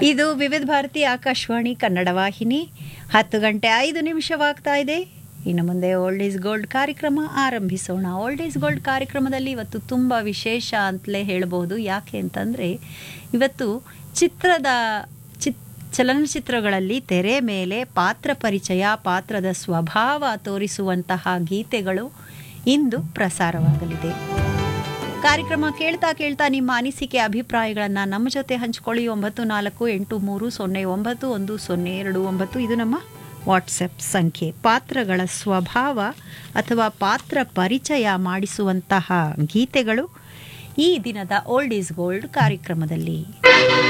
ಇದು ವಿವಿಧ ಭಾರತಿ ಆಕಾಶವಾಣಿ ಕನ್ನಡ ವಾಹಿನಿ ಹತ್ತು ಗಂಟೆ ಐದು ನಿಮಿಷವಾಗ್ತಾ ಇದೆ ಇನ್ನು ಮುಂದೆ ಓಲ್ಡ್ ಈಸ್ ಗೋಲ್ಡ್ ಕಾರ್ಯಕ್ರಮ ಆರಂಭಿಸೋಣ ಓಲ್ಡ್ ಈಸ್ ಗೋಲ್ಡ್ ಕಾರ್ಯಕ್ರಮದಲ್ಲಿ ಇವತ್ತು ತುಂಬ ವಿಶೇಷ ಅಂತಲೇ ಹೇಳಬಹುದು ಯಾಕೆ ಅಂತಂದರೆ ಇವತ್ತು ಚಿತ್ರದ ಚಿತ್ ಚಲನಚಿತ್ರಗಳಲ್ಲಿ ತೆರೆ ಮೇಲೆ ಪಾತ್ರ ಪರಿಚಯ ಪಾತ್ರದ ಸ್ವಭಾವ ತೋರಿಸುವಂತಹ ಗೀತೆಗಳು ಇಂದು ಪ್ರಸಾರವಾಗಲಿದೆ ಕಾರ್ಯಕ್ರಮ ಕೇಳ್ತಾ ಕೇಳ್ತಾ ನಿಮ್ಮ ಅನಿಸಿಕೆ ಅಭಿಪ್ರಾಯಗಳನ್ನು ನಮ್ಮ ಜೊತೆ ಹಂಚ್ಕೊಳ್ಳಿ ಒಂಬತ್ತು ನಾಲ್ಕು ಎಂಟು ಮೂರು ಸೊನ್ನೆ ಒಂಬತ್ತು ಒಂದು ಸೊನ್ನೆ ಎರಡು ಒಂಬತ್ತು ಇದು ನಮ್ಮ ವಾಟ್ಸಪ್ ಸಂಖ್ಯೆ ಪಾತ್ರಗಳ ಸ್ವಭಾವ ಅಥವಾ ಪಾತ್ರ ಪರಿಚಯ ಮಾಡಿಸುವಂತಹ ಗೀತೆಗಳು ಈ ದಿನದ ಓಲ್ಡ್ ಈಸ್ ಗೋಲ್ಡ್ ಕಾರ್ಯಕ್ರಮದಲ್ಲಿ